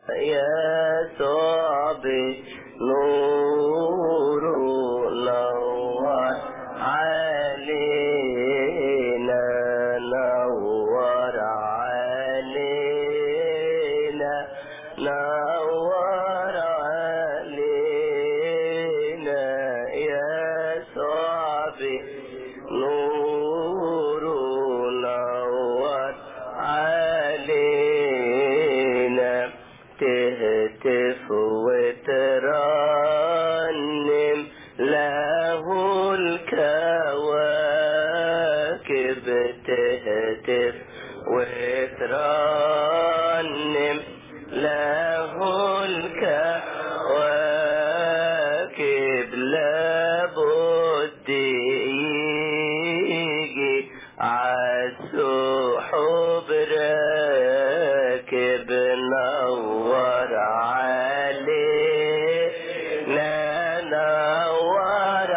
يسوع بنور نور علينا نور علينا نور علينا يسوع بنور نور علينا تهتف وترنم له الكواكب تهتف وترنم له الكواكب لابد يجي عالسحب راكب نور علينا نور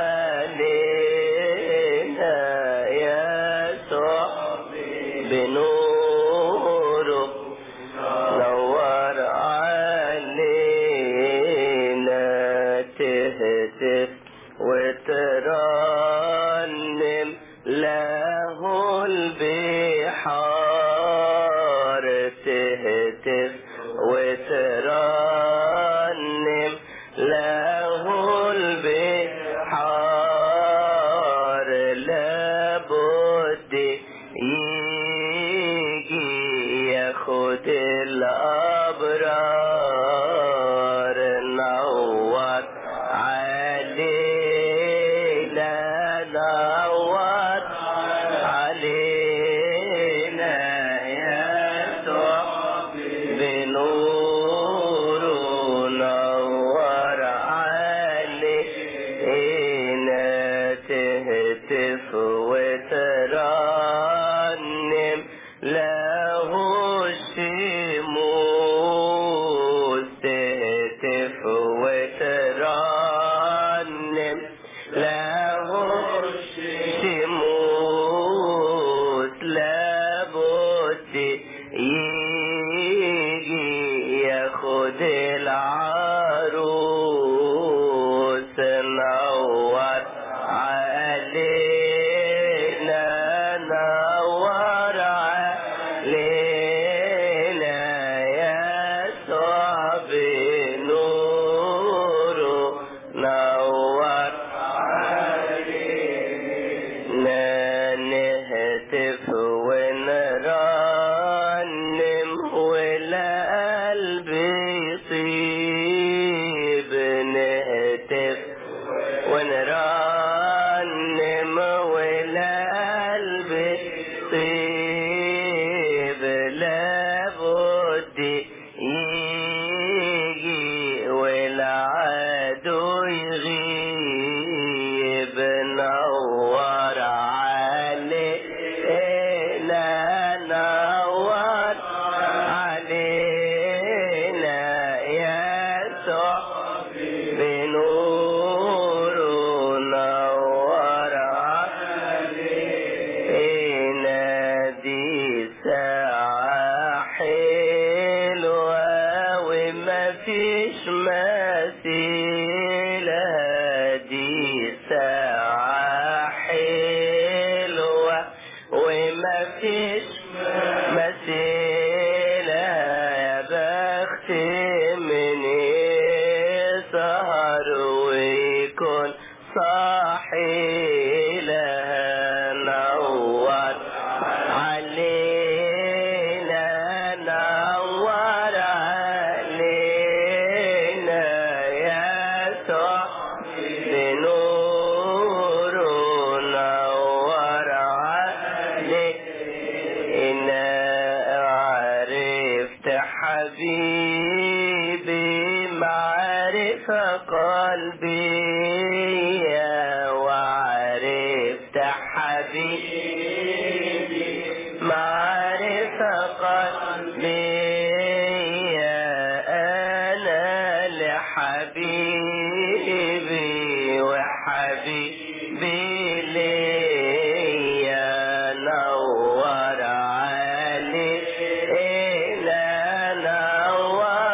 علينا يسوع بنوره نور علينا تهتف وترنم له البحار تهتف وترنم له البحار لابد يجي ياخد الابرار نور علينا نور علينا يسوع بنور نور علينا تهتف وترنم له الشموس تهتف وترنم له الشموس لابد يجي ياخد العروس نور علينا نور علينا يسوع بنوره نور علينا نهتف ونرنم ولا قلبي يطيب نهتف ونرنم ولا قلبي يطيب لابد يجي والعدو يغيب نور علينا نور علينا يسوع بنور نور علينا دي ساعة حلوة وما فيش مثيلها دي ساعة حلوة وما فيش مثيلها يا بخت من يسهر ويكون صاحي لها نور علينا نور علينا يسوع بنور نور علينا عرفت حبيبي معرفة قلبي وعرفت حبيبي معرفة قلبي أنا لحبيبي وحبيبي ليا نور علينا نور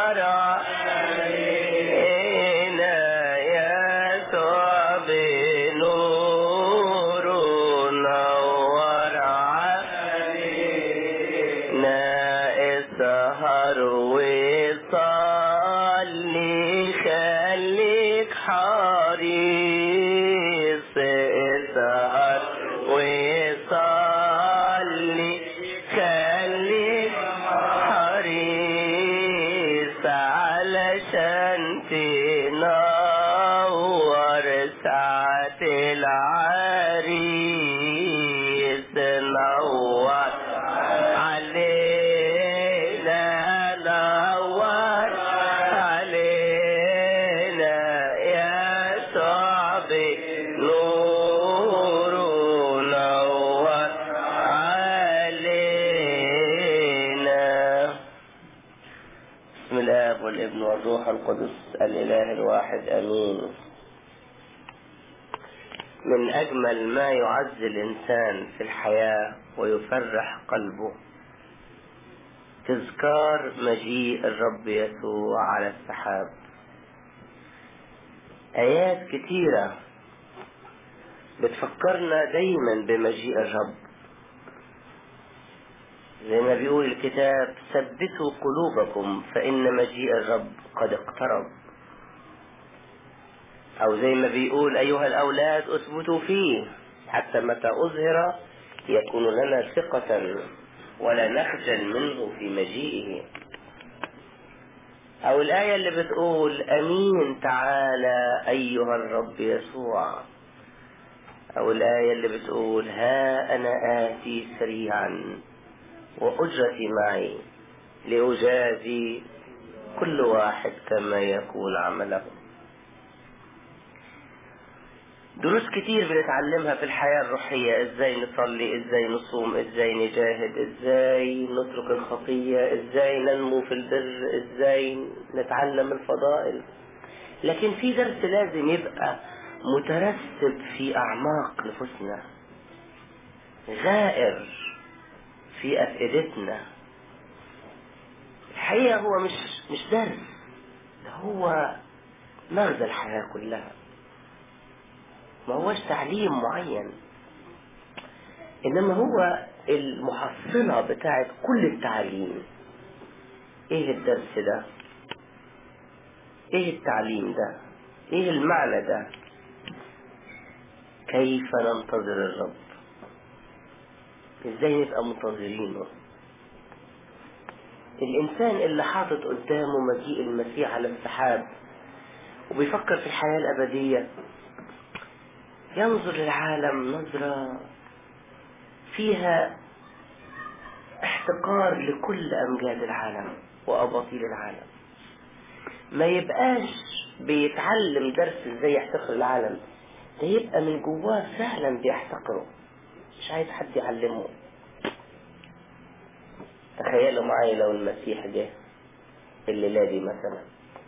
عشان تنور ساعة العريس نور علينا نور علينا يا صعبي نور نور علينا بسم الآب والابن والروح القدس الإله الواحد أمين من أجمل ما يعز الإنسان في الحياة ويفرح قلبه تذكار مجيء الرب يسوع على السحاب آيات كتيرة بتفكرنا دايما بمجيء الرب زي ما بيقول الكتاب ثبتوا قلوبكم فإن مجيء الرب قد اقترب أو زي ما بيقول أيها الأولاد اثبتوا فيه حتى متى أظهر يكون لنا ثقة ولا نخجل منه في مجيئه أو الآية اللي بتقول أمين تعالى أيها الرب يسوع أو الآية اللي بتقول ها أنا آتي سريعا وأجرتي معي لأجازي كل واحد كما يكون عمله دروس كتير بنتعلمها في الحياة الروحية ازاي نصلي ازاي نصوم ازاي نجاهد ازاي نترك الخطية ازاي ننمو في البر ازاي نتعلم الفضائل لكن في درس لازم يبقى مترسب في أعماق نفوسنا غائر في أفئدتنا الحقيقة هو مش مش درس ده هو مغزى الحياة كلها ما هوش تعليم معين إنما هو المحصلة بتاعت كل التعليم إيه الدرس ده إيه التعليم ده إيه المعنى ده كيف ننتظر الرب ازاي نبقى منتظرينه الانسان اللي حاطط قدامه مجيء المسيح على السحاب وبيفكر في الحياة الأبدية ينظر للعالم نظرة فيها احتقار لكل أمجاد العالم وأباطيل العالم ما يبقاش بيتعلم درس ازاي يحتقر العالم ده يبقى من جواه فعلا بيحتقره مش عايز حد يعلمه تخيلوا معايا لو المسيح جه الليلة دي مثلا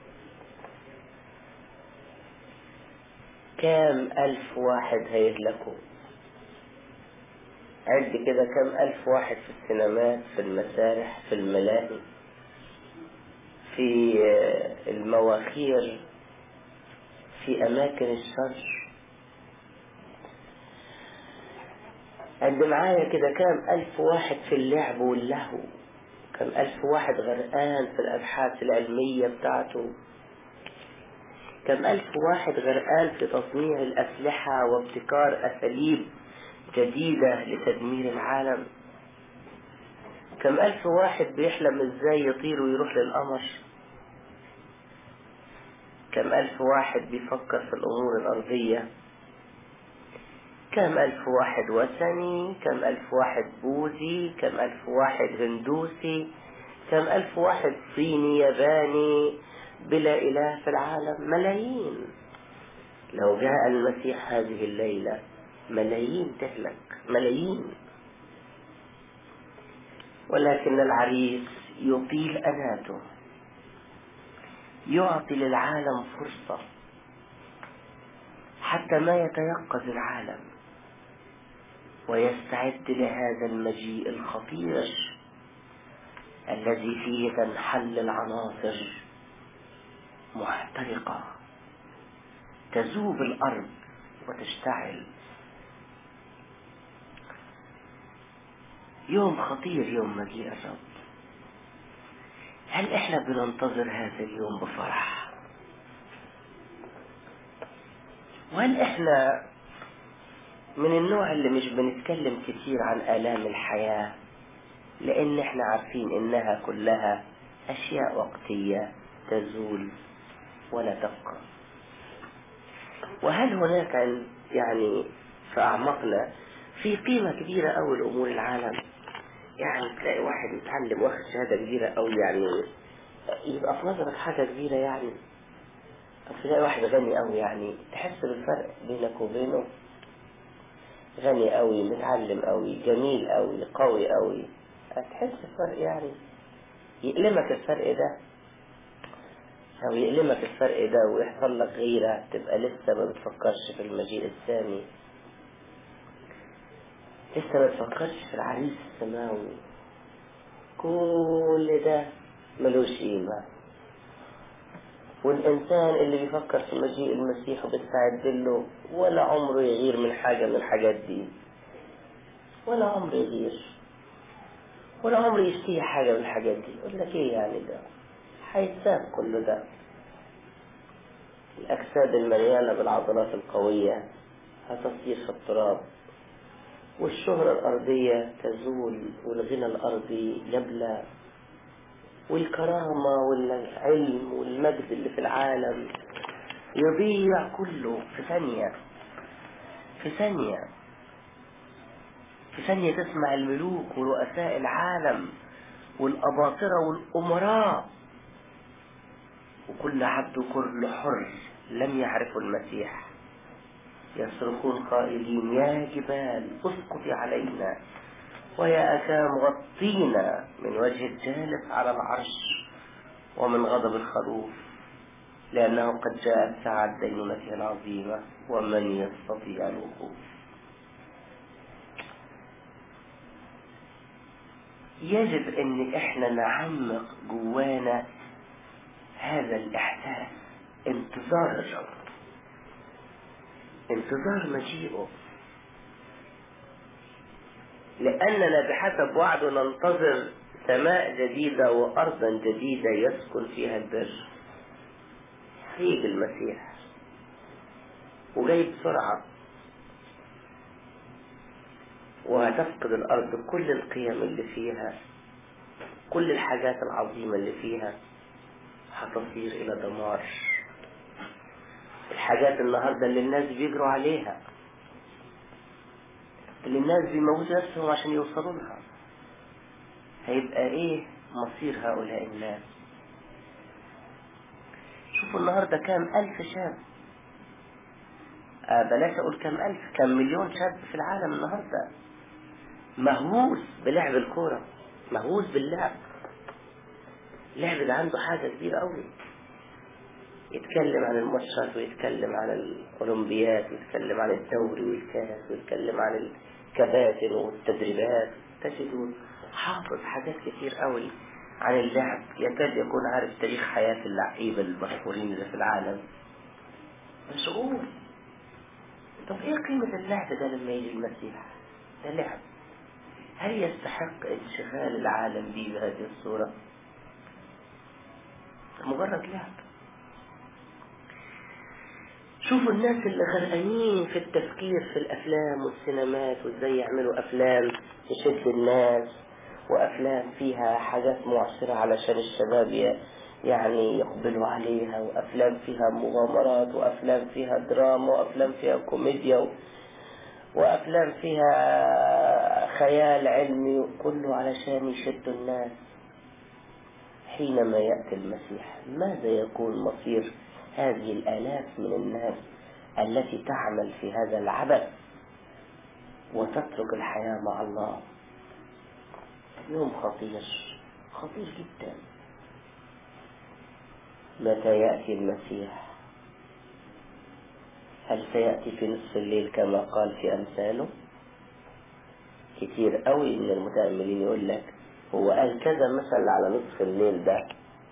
كام ألف واحد هيهلكوا عد كده كام ألف واحد في السينمات في المسارح في الملاهي في المواخير في أماكن الشر عند معايا كده كام ألف واحد في اللعب واللهو كام ألف واحد غرقان في الأبحاث العلمية بتاعته كم ألف واحد غرقان في تصنيع الأسلحة وابتكار أساليب جديدة لتدمير العالم كم ألف واحد بيحلم إزاي يطير ويروح للقمر كم ألف واحد بيفكر في الأمور الأرضية كم ألف واحد وثني كم ألف واحد بوذي كم ألف واحد هندوسي كم ألف واحد صيني ياباني بلا إله في العالم ملايين لو جاء المسيح هذه الليلة ملايين تهلك ملايين ولكن العريس يطيل أناته يعطي للعالم فرصة حتى ما يتيقظ العالم ويستعد لهذا المجيء الخطير الذي فيه تنحل العناصر محترقة تذوب الأرض وتشتعل يوم خطير يوم مجيء الرب هل احنا بننتظر هذا اليوم بفرح وهل احنا من النوع اللي مش بنتكلم كتير عن آلام الحياة لأن احنا عارفين إنها كلها أشياء وقتية تزول ولا تبقى وهل هناك يعني في أعماقنا في قيمة كبيرة أوي لأمور العالم يعني تلاقي واحد متعلم واخد شهادة كبيرة أوي يعني يبقى في نظرك حاجة كبيرة يعني أو تلاقي واحد غني أوي يعني تحس بالفرق بينك وبينه غني أوي متعلم أوي جميل أوي قوي أوي هتحس بفرق يعني يألمك الفرق ده أو يألمك الفرق ده ويحصل لك غيرة تبقى لسه ما بتفكرش في المجيء الثاني لسه ما بتفكرش في العريس السماوي كل ده ملوش قيمة والإنسان اللي بيفكر في مجيء المسيح وبيستعد له ولا عمره يغير من حاجة من الحاجات دي ولا عمره يغير ولا عمره يشتهي حاجة من الحاجات دي يقول لك ايه يعني ده هيتساب كل ده الأجساد المليانة بالعضلات القوية هتصير في التراب والشهرة الأرضية تزول والغنى الأرضي يبلى والكرامة والعلم والمجد اللي في العالم يضيع كله في ثانية في ثانية في ثانية تسمع الملوك ورؤساء العالم والأباطرة والأمراء وكل عبد وكل حر لم يعرفوا المسيح يصرخون قائلين يا جبال اسقطي علينا ويا أكام غطينا من وجه الجالس على العرش ومن غضب الخروف لأنه قد جاءت ساعة دينونته العظيمة ومن يستطيع الوقوف يجب ان احنا نعمق جوانا هذا الاحساس انتظار الرب انتظار مجيئه لأننا بحسب وعده ننتظر سماء جديدة وأرضا جديدة يسكن فيها البر هيجي المسيح وجاي بسرعة وهتفقد الأرض كل القيم اللي فيها كل الحاجات العظيمة اللي فيها هتصير إلى دمار الحاجات النهاردة اللي الناس بيجروا عليها اللي الناس بيموتوا نفسهم عشان يوصلوا لها هيبقى ايه مصير هؤلاء الناس شوفوا النهاردة كام ألف شاب آه بلاش أقول كام ألف كام مليون شاب في العالم النهاردة مهووس بلعب الكورة مهووس باللعب اللعب ده عنده حاجة كبيرة أوي يتكلم عن الماتشات ويتكلم عن الأولمبيات ويتكلم عن الدوري والكاس ويتكلم عن الكباتن والتدريبات تجدون حافظ حاجات كتير قوي عن اللعب يكاد يكون عارف تاريخ حياة اللعيبة المشهورين اللي في العالم مشغول طب ايه قيمة اللعب ده لما يجي المسيح ده لعب هل يستحق انشغال العالم به بهذه الصورة مجرد لعب شوفوا الناس اللي غرقانين في التفكير في الافلام والسينمات وازاي يعملوا افلام تشد الناس وافلام فيها حاجات معصرة علشان الشباب يعني يقبلوا عليها وافلام فيها مغامرات وافلام فيها دراما وافلام فيها كوميديا وافلام فيها خيال علمي كله علشان يشدوا الناس حينما يأتي المسيح ماذا يكون مصير هذه الآلاف من الناس التي تعمل في هذا العبث وتترك الحياة مع الله يوم خطير خطير جدا متى يأتي المسيح هل سيأتي في نصف الليل كما قال في أمثاله كتير قوي من المتأملين يقول لك هو قال كذا مثل على نصف الليل ده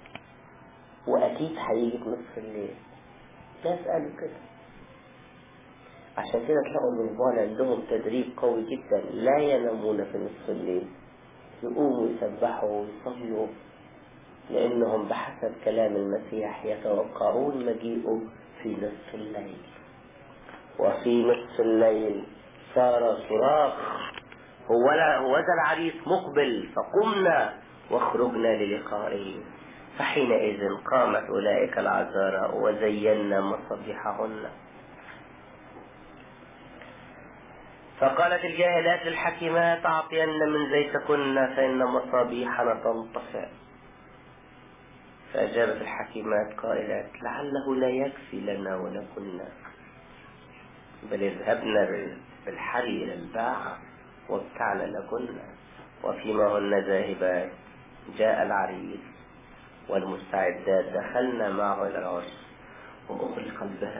وأكيد هيجي في نصف الليل ناس قالوا كده عشان كده تلاقوا الرهبان عندهم تدريب قوي جدا لا ينامون في نصف الليل يقوموا يسبحوا ويصلوا لأنهم بحسب كلام المسيح يتوقعون مجيئه في نصف الليل وفي نصف الليل صار صراخ هو لا هو ذا العريس مقبل فقمنا واخرجنا للقائه فحينئذ قامت أولئك العذارى وزينا مصابيحهن فقالت الجاهلات للحكيمات أعطين من زيتكن فإن مصابيحنا تنطفئ فأجابت الحكيمات قائلات لعله لا يكفي لنا ولكن بل اذهبنا بالحري إلى الباعة وابتعنا لكن وفيما هن ذاهبات جاء العريس والمستعدات دخلنا معه إلى العرس وأغلق الباب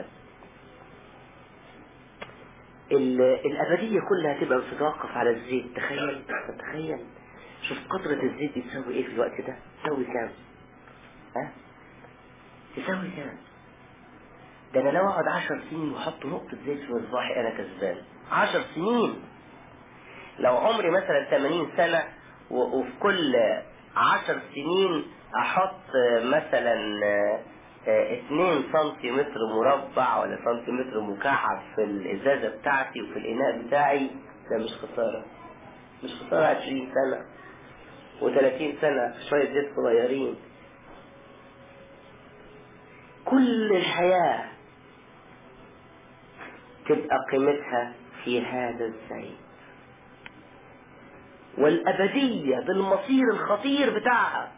الأبدية كلها تبقى بتتوقف على الزيت تخيل تخيل شوف قطرة الزيت دي تساوي ايه في الوقت ده تساوي كام ها تساوي كام ده انا لو اقعد عشر سنين واحط نقطة زيت في مصباحي انا كسبان عشر سنين لو عمري مثلا 80 سنة وفي كل عشر سنين احط مثلا اتنين سنتيمتر مربع ولا سنتيمتر مكعب في الازازة بتاعتي وفي الاناء بتاعي ده مش خسارة مش خسارة عشرين سنة وثلاثين سنة شوية زيت صغيرين كل الحياة تبقى قيمتها في هذا الزيت والأبدية بالمصير الخطير بتاعها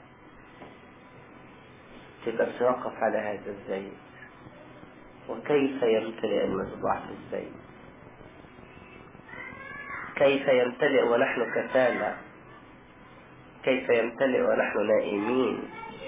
تبقى بتوقف على هذا الزيت وكيف يمتلئ المصباح بالزيت كيف يمتلئ ونحن كسالى كيف يمتلئ ونحن نائمين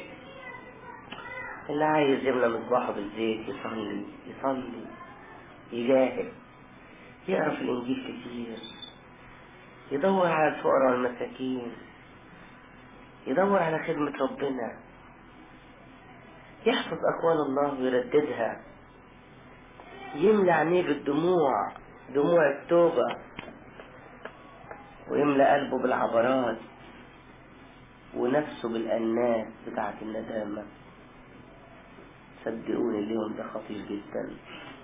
اللي عايز يملى مصباحه بالزيت يصلي يصلي يجاهد يقرا في الانجيل كتير يدور على الفقراء والمساكين يدور على خدمة ربنا يحفظ أقوال الله ويرددها يملى عينيه بالدموع دموع التوبة ويملى قلبه بالعبرات ونفسه بالأنات بتاعة الندامة صدقوني اليوم ده خطير جدا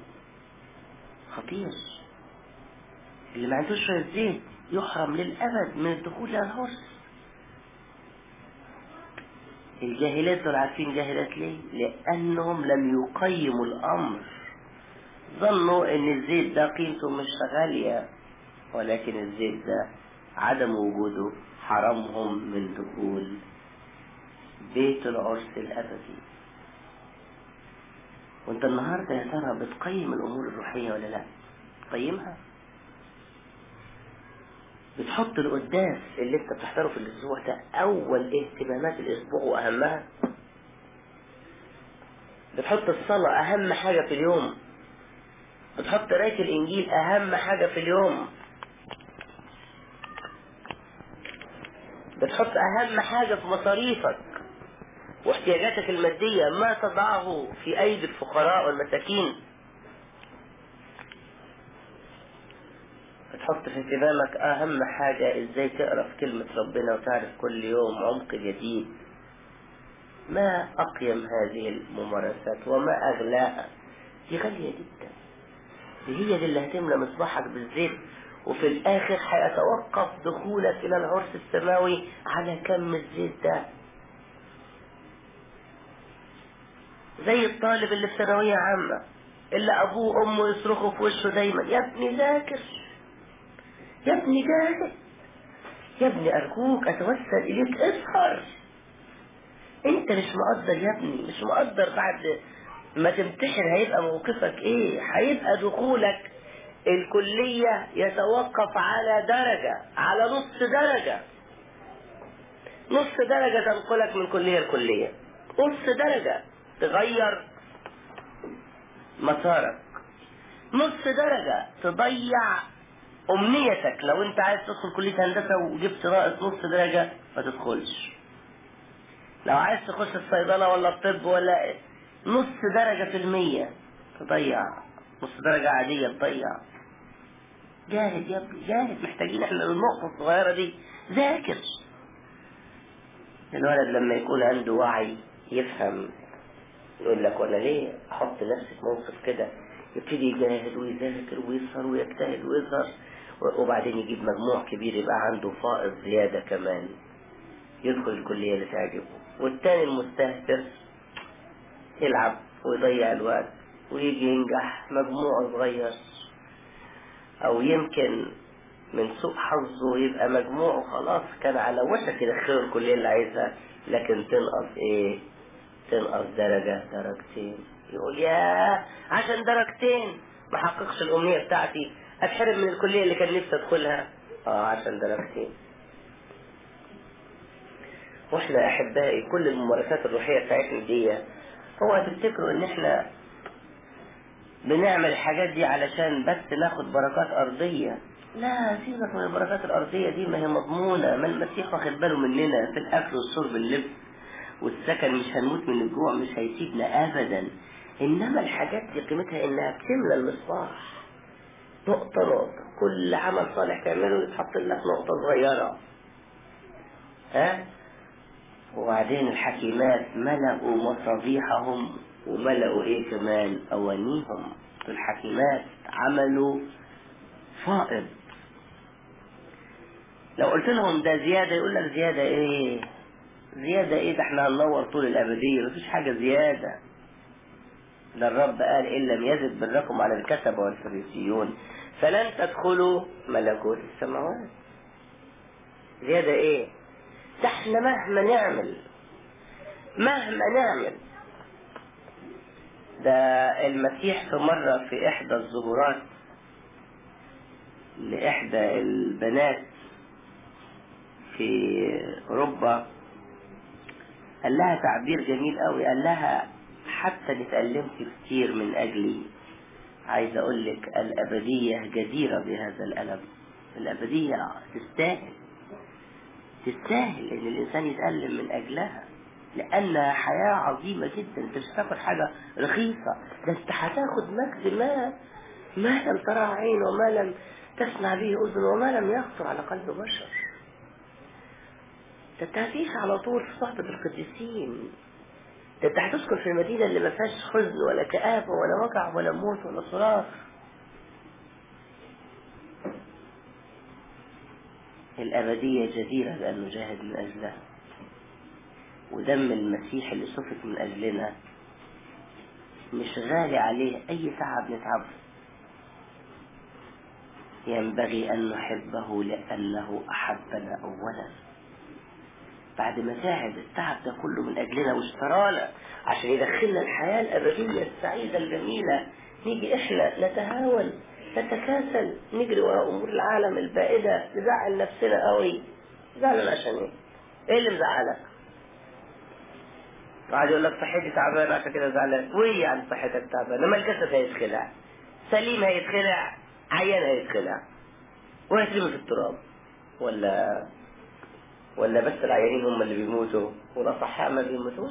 خطير اللي ما عندوش شوية زيت يحرم للأبد من الدخول إلى العرس الجاهلات دول عارفين جاهلات ليه؟ لأنهم لم يقيموا الأمر ظنوا إن الزيت ده قيمته مش غالية ولكن الزيت ده عدم وجوده حرمهم من دخول بيت العرس الأبدي وانت النهاردة يا ترى بتقيم الأمور الروحية ولا لا تقيمها بتحط القداس اللي انت بتحضره في الاسبوع ده اول اهتمامات الاسبوع واهمها بتحط الصلاة اهم حاجة في اليوم بتحط قراية الانجيل اهم حاجة في اليوم بتحط اهم حاجة في مصاريفك واحتياجاتك المادية ما تضعه في ايدي الفقراء والمساكين بتحط في اهتمامك اهم حاجة ازاي تقرا في كلمة ربنا وتعرف كل يوم عمق جديد ما اقيم هذه الممارسات وما اغلاها دي غالية جدا دي هي دي اللي هتملى مصباحك بالزيت وفي الاخر هيتوقف دخولك الى العرس السماوي على كم الزيت ده زي الطالب اللي في ثانوية عامة اللي ابوه وامه يصرخوا في وشه دايما يا ابني ذاكر يا ابني جاهد يا ابني ارجوك اتوسل اليك اسهر انت مش مقدر يا ابني مش مقدر بعد ما تمتحن هيبقى موقفك ايه هيبقى دخولك الكلية يتوقف على درجة على نص درجة نص درجة تنقلك من كلية لكلية نص درجة تغير مسارك نص درجة تضيع أمنيتك لو أنت عايز تدخل كلية هندسة وجبت ناقص نص درجة ما تدخلش لو عايز تخش الصيدلة ولا الطب ولا نص درجة في المية تضيع نص درجة عادية تضيع جاهد يا ابني جاهد محتاجين احنا النقطة الصغيرة دي ذاكر الولد لما يكون عنده وعي يفهم يقول لك وانا ليه احط نفسي في موقف كده يبتدي يجاهد ويذاكر ويسهر ويجتهد ويظهر وبعدين يجيب مجموع كبير يبقى عنده فائض زيادة كمان يدخل الكلية اللي تعجبه والتاني المستهتر يلعب ويضيع الوقت ويجي ينجح مجموعه صغير او يمكن من سوء حظه يبقى مجموعه خلاص كان على وشك يدخله الكلية اللي عايزها لكن تنقص ايه تنقص درجة درجتين يقول يا عشان درجتين ما حققش الأمنية بتاعتي أتحرم من الكلية اللي كان نفسي أدخلها اه عشان درجتين واحنا احبائي كل الممارسات الروحية بتاعتنا دي هو تفتكروا ان احنا بنعمل الحاجات دي علشان بس ناخد بركات ارضية لا سيبك من البركات الارضية دي ما هي مضمونة ما المسيح واخد باله مننا في الاكل والشرب اللبس والسكن مش هنموت من الجوع مش هيسيبنا ابدا انما الحاجات دي قيمتها انها بتملى المصباح نقطة نقطة كل عمل صالح تعمله يتحط لك نقطة صغيرة ها وبعدين الحكيمات ملأوا مصابيحهم وملأوا ايه كمان اوانيهم الحكيمات عملوا فائض لو قلت لهم ده زيادة يقول لك زيادة ايه زيادة ايه ده احنا هننور طول الابدية مفيش حاجة زيادة ده الرب قال ان لم يزد بركم على الكسبة والفريسيون فلن تدخلوا ملكوت السماوات زيادة ايه ده احنا مهما نعمل مهما نعمل ده المسيح في مرة في احدى الظهورات لإحدى البنات في أوروبا قال لها تعبير جميل قوي قال لها حتى اتألمت كتير من أجلي عايز أقول لك الأبدية جديرة بهذا الألم الأبدية تستاهل تستاهل إن الإنسان يتألم من أجلها لأنها حياة عظيمة جدا أنت مش هتاخد حاجة رخيصة ده أنت هتاخد مجد ما ما لم ترى عين وما لم تسمع به أذن وما لم يخطر على قلب بشر ده انت هتعيش على طول في صحبة القديسين ده انت هتسكن في المدينة اللي ما فيهاش حزن ولا كآبة ولا وجع ولا موت ولا صراخ الأبدية جديرة بأن نجاهد من أجلها ودم المسيح اللي سفك من أجلنا مش غالي عليه أي تعب نتعبه ينبغي أن نحبه لأنه أحبنا أولا بعد ما تعب التعب ده كله من أجلنا واشترانا عشان يدخلنا الحياة الأبدية السعيدة الجميلة نيجي إحنا نتهاون نتكاسل نجري وراء أمور العالم البائدة نزعل نفسنا قوي زعلنا عشان إيه؟ إيه اللي مزعلك؟ قاعد يقول لك صحتي تعبانة عشان كده زعلان وإيه يعني صحتك تعبانة؟ ما الجسد هيتخلع سليم هيتخلع عيان هيتخلع وهيترمي في التراب ولا ولا بس العيانين هم اللي بيموتوا والأصحاء ما بيموتوش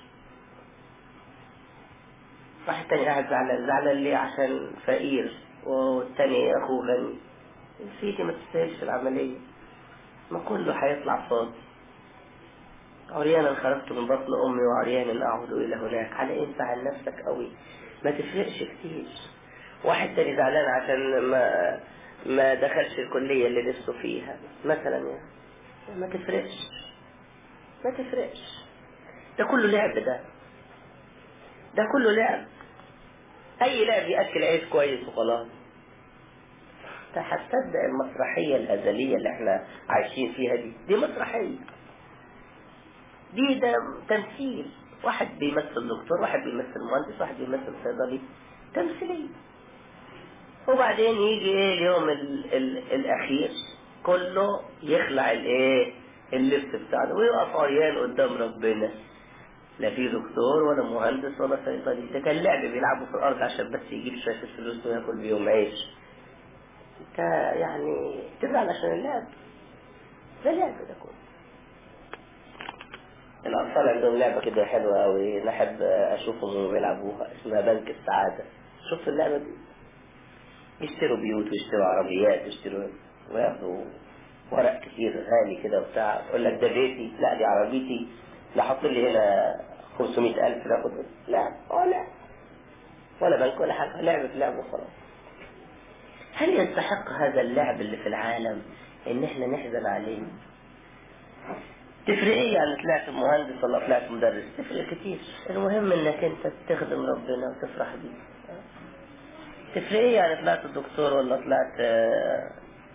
واحد تاني قاعد زعلان زعلان ليه عشان فقير والتاني أخوه غني نسيتي ما تستاهلش العملية ما كله هيطلع فاضي عريانا خرجت من بطن أمي وعريانا أعود إلى هناك على إيه تزعل نفسك قوي ما تفرقش كتير واحد تاني زعلان عشان ما ما دخلش الكلية اللي نفسه فيها مثلا يعني ما تفرقش ما تفرقش ده كله لعب ده ده كله لعب اي لعب ياكل عيش كويس وخلاص انت هتصدق المسرحية الأزلية اللي احنا عايشين فيها دي دي مسرحية دي ده تمثيل واحد بيمثل دكتور واحد بيمثل مهندس واحد بيمثل صيدلي تمثيلية وبعدين يجي ايه اليوم ال ال الأخير كله يخلع الايه اللبس بتاعه ويقف عريان قدام ربنا لا في دكتور ولا مهندس ولا صيدلي ده كان لعب بيلعبوا في الارض عشان بس يجيب شويه الفلوس وياكل بيهم عيش انت يعني تزعل عشان اللعب ده لعب ده كله الأطفال عندهم لعبة كده حلوة أوي نحب أشوفهم وهم بيلعبوها اسمها بنك السعادة شفت اللعبة دي؟ يشتروا بيوت ويشتروا عربيات ويشتروا وياخدوا ورق كتير غالي كده وبتاع يقول لك ده بيتي لا دي عربيتي لا حط لي هنا 500 ألف ناخد لا ولا ولا بنك ولا حاجة لعبة لعبة وخلاص هل يستحق هذا اللعب اللي في العالم ان احنا نحزن عليه تفرق ايه يعني طلعت مهندس ولا طلعت مدرس تفرق كتير المهم انك انت تخدم ربنا وتفرح بيه تفرق ايه يعني طلعت دكتور ولا طلعت آه،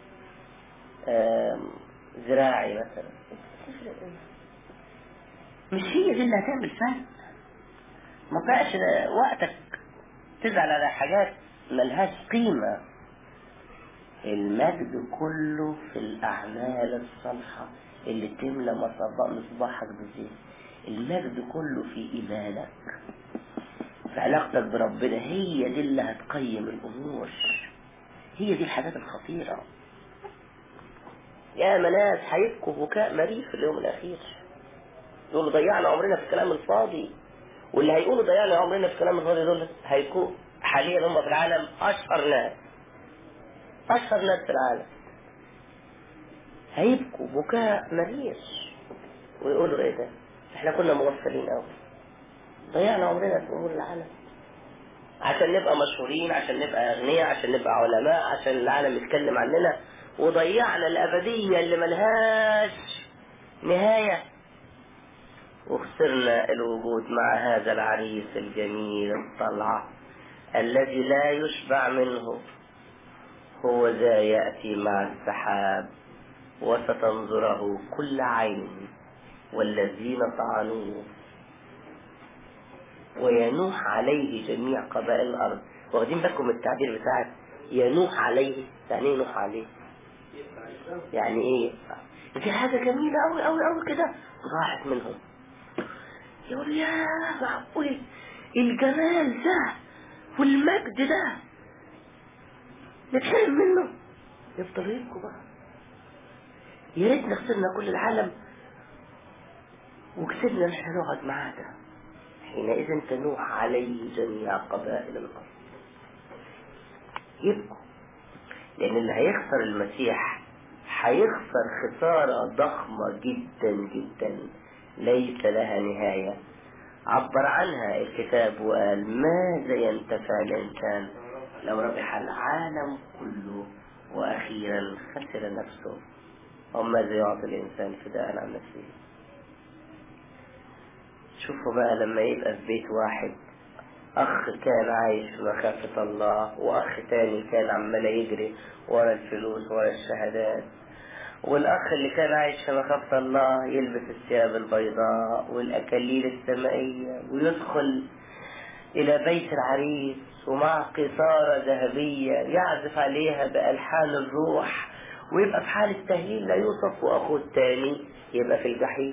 آه، زراعي مثلا تفرق ايه مش هي دي اللي هتعمل فرق ما بقاش وقتك تزعل على حاجات ملهاش قيمة المجد كله في الأعمال الصالحة اللي تملى مصباح مصباحك بزيت المجد كله في إيمانك في علاقتك بربنا هي دي اللي هتقيم الأمور هي دي الحاجات الخطيرة يا ناس هيبكوا بكاء مريء في اليوم الأخير يقولوا ضيعنا عمرنا في الكلام الفاضي واللي هيقولوا ضيعنا عمرنا في الكلام الفاضي دول هيكونوا حاليا هم في العالم أشهر ناس أشهر ناس في العالم هيبكوا بكاء مرير ويقولوا ايه ده احنا كنا مغفلين قوي ضيعنا عمرنا في امور العالم عشان نبقى مشهورين عشان نبقى اغنياء عشان نبقى علماء عشان العالم يتكلم عننا وضيعنا الابديه اللي ملهاش نهايه وخسرنا الوجود مع هذا العريس الجميل الطلعه الذي لا يشبع منه هو ذا ياتي مع السحاب وستنظره كل عين والذين طعنوه وينوح عليه جميع قبائل الأرض واخدين بالكم من التعبير بتاعك ينوح عليه يعني ايه ينوح عليه يعني ايه دي حاجة جميلة أوي أوي أوي كده ضاعت منهم يقول يا معقول الجمال ده والمجد ده نتحرم منه يفضلوا يبكوا بقى يا ريتنا خسرنا كل العالم وكسبنا ان احنا نقعد معاه ده حينئذ تنوح عليه جميع قبائل الارض يبكوا لان اللي هيخسر المسيح هيخسر خسارة ضخمة جدا جدا ليس لها نهاية عبر عنها الكتاب وقال ماذا ينتفع الإنسان لو ربح العالم كله وأخيرا خسر نفسه وماذا يعطي الإنسان فداء عن نفسه شوفوا بقى لما يبقى في بيت واحد أخ كان عايش في مخافة الله وأخ تاني كان عمال يجري ورا الفلوس ورا الشهادات والأخ اللي كان عايش في مخافة الله يلبس الثياب البيضاء والأكاليل السمائية ويدخل إلى بيت العريس ومع قصارة ذهبية يعزف عليها بألحان الروح ويبقى في حال التهليل لا يوصف وأخوه التاني يبقى في الجحيم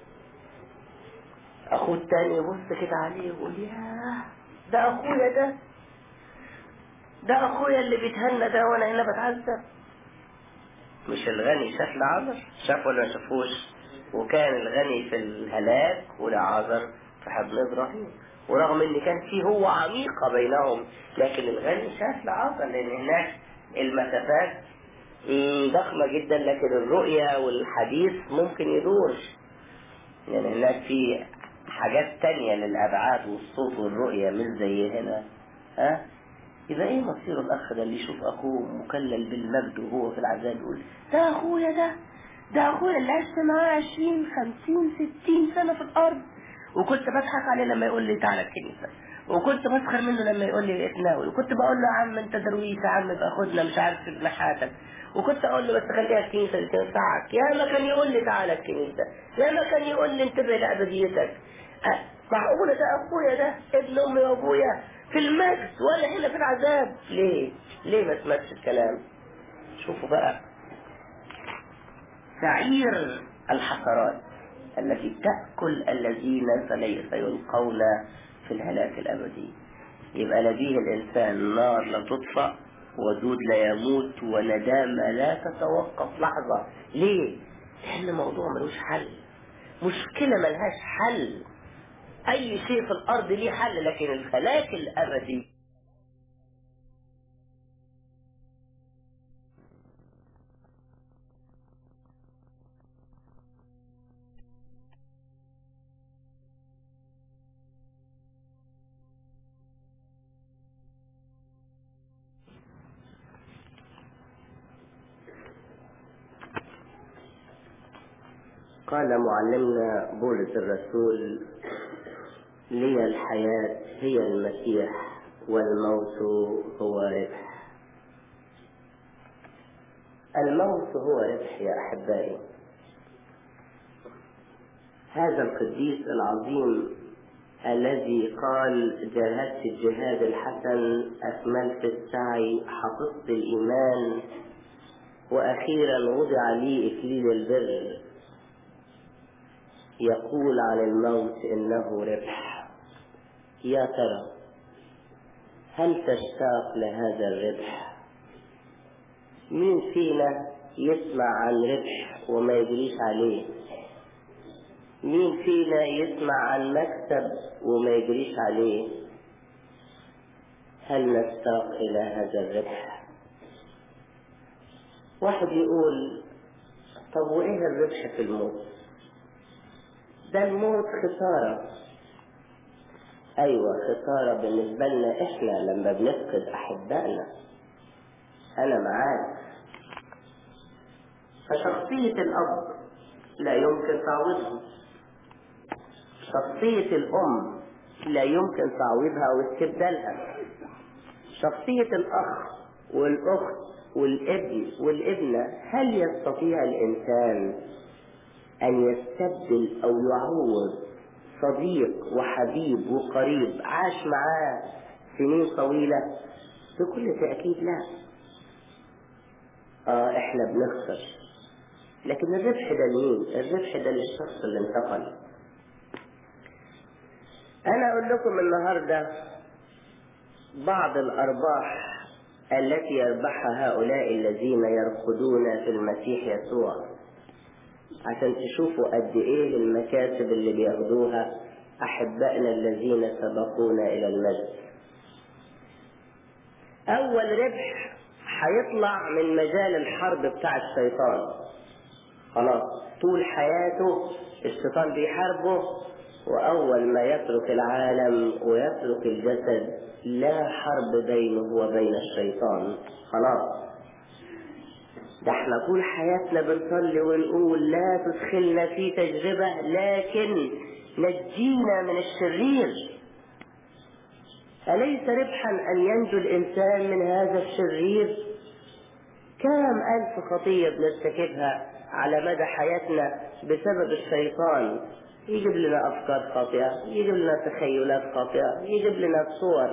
أخوه التاني يبص كده عليه ويقول ياه ده أخويا ده ده أخويا اللي بيتهنى ده وأنا هنا بتعذب مش الغني شاف العذر شاف ولا ما شافوش وكان الغني في الهلاك والعذر في حضن إبراهيم ورغم ان كان في هو عميقة بينهم لكن الغني شاف العذر لان هناك المسافات ضخمة جدا لكن الرؤية والحديث ممكن يدور يعني هناك في حاجات تانية للأبعاد والصوت والرؤية مش زي هنا ها يبقى ايه مصير الأخ ده اللي يشوف أخوه مكلل بالمجد وهو في العذاب يقول ده أخويا ده ده أخويا اللي عشت معاه عشرين خمسين ستين سنة في الأرض وكنت بضحك عليه لما يقول لي تعالى الكنيسة وكنت بسخر منه لما يقول لي اتناول وكنت بقول له يا عم انت درويش يا عم بقى خدنا مش عارف في جناحاتك وكنت اقول له بس خليها الكنيسه اللي تنفعك يا ما كان يقول لي تعالى الكنيسه يا ما كان يقول لي انتبه لابديتك أه معقوله ده اخويا ده ابن امي وابويا في المجد وانا هنا في العذاب ليه؟ ليه ما سمعتش الكلام؟ شوفوا بقى سعير الحسرات التي تأكل الذين سيلقون في الهلاك الأبدي يبقى لديه الإنسان نار لا تطفأ ودود لا يموت وندامة لا تتوقف لحظة ليه؟ لأن الموضوع ملوش حل مشكلة ملهاش حل أي شيء في الأرض ليه حل لكن الهلاك الأبدي قال معلمنا بولس الرسول لي الحياة هي المسيح والموت هو ربح الموت هو ربح يا أحبائي هذا القديس العظيم الذي قال جاهدت الجهاد الحسن أكملت السعي حفظت الإيمان وأخيرا وضع لي إكليل البر يقول عن الموت إنه ربح يا ترى هل تشتاق لهذا الربح مين فينا يسمع عن ربح وما يدريش عليه مين فينا يسمع عن مكسب وما يجريش عليه هل نشتاق إلى هذا الربح واحد يقول طب وإيه الربح في الموت ده الموت خسارة أيوة خسارة بالنسبة لنا إحنا لما بنفقد أحبائنا أنا معاك فشخصية الأب لا يمكن تعويضها شخصية الأم لا يمكن تعويضها واستبدالها شخصية الأخ والأخت والابن والابنة هل يستطيع الإنسان أن يستبدل أو يعوض صديق وحبيب وقريب عاش معاه سنين طويلة بكل تأكيد لا آه إحنا بنخسر لكن الربح ده لمين؟ الربح ده للشخص اللي انتقل أنا أقول لكم النهاردة بعض الأرباح التي يربحها هؤلاء الذين يرقدون في المسيح يسوع عشان تشوفوا قد إيه المكاسب اللي بياخدوها أحبائنا الذين سبقونا إلى المجد أول ربح هيطلع من مجال الحرب بتاع الشيطان خلاص طول حياته الشيطان بيحاربه وأول ما يترك العالم ويترك الجسد لا حرب بينه وبين الشيطان خلاص ده احنا طول حياتنا بنصلي ونقول لا تدخلنا في تجربة لكن نجينا من الشرير أليس ربحا أن ينجو الإنسان من هذا الشرير كم ألف خطية بنرتكبها على مدى حياتنا بسبب الشيطان يجيب لنا أفكار خاطئة يجيب لنا تخيلات خاطئة يجيب لنا صور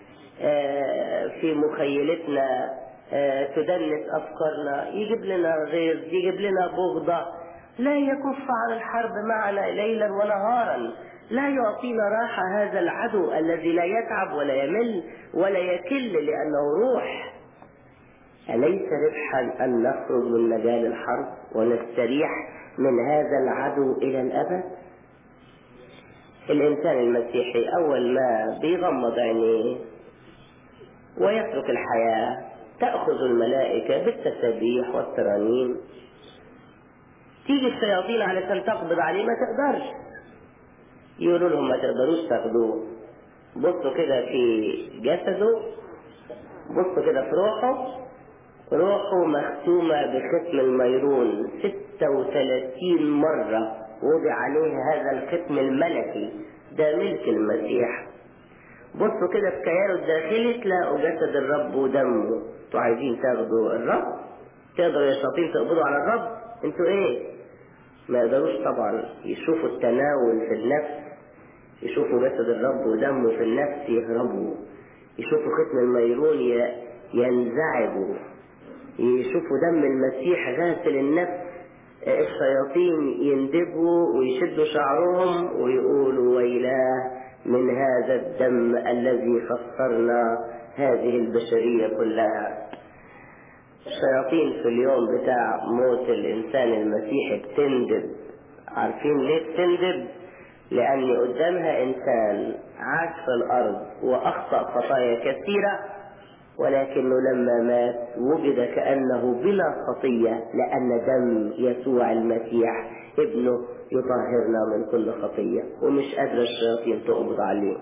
في مخيلتنا تدنس أفكارنا يجيب لنا غيظ يجيب لنا بغضة لا يكف عن الحرب معنا ليلا ونهارا لا يعطينا راحة هذا العدو الذي لا يتعب ولا يمل ولا يكل لأنه روح أليس ربحا أن نخرج من مجال الحرب ونستريح من هذا العدو إلى الأبد الإنسان المسيحي أول ما بيغمض عينيه ويترك الحياة تأخذ الملائكة بالتسبيح والترانيم تيجي الشياطين علشان تقبض عليه ما تقدرش يقولوا لهم ما تقدروش تاخدوه بصوا كده في جسده بصوا كده في روحه روحه مختومة بختم الميرون 36 مرة وضع عليه هذا الختم الملكي ده ملك المسيح بصوا كده في كيانه الداخلي تلاقوا جسد الرب ودمه انتوا عايزين تاخدوا الرب تقدروا يا شياطين تقبضوا على الرب انتوا ايه ما يقدروش طبعا يشوفوا التناول في النفس يشوفوا جسد الرب ودمه في النفس يهربوا يشوفوا ختم الميرون ينزعجوا يشوفوا دم المسيح غاسل النفس الشياطين يندبوا ويشدوا شعرهم ويقولوا ويلاه من هذا الدم الذي خسرنا هذه البشرية كلها الشياطين في اليوم بتاع موت الإنسان المسيحي بتندب عارفين ليه بتندب لأن قدامها إنسان عاش في الأرض وأخطأ خطايا كثيرة ولكنه لما مات وجد كأنه بلا خطية لأن دم يسوع المسيح ابنه يطهرنا من كل خطية ومش قادرة الشياطين تقبض عليه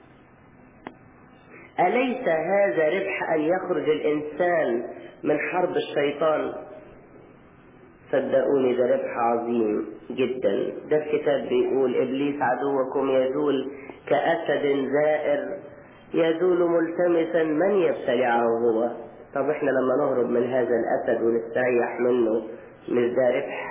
أليس هذا ربح أن يخرج الإنسان من حرب الشيطان صدقوني ده ربح عظيم جدا ده الكتاب بيقول إبليس عدوكم يزول كأسد زائر يزول ملتمسا من يبتلعه هو طب احنا لما نهرب من هذا الأسد ونستريح منه مش ده ربح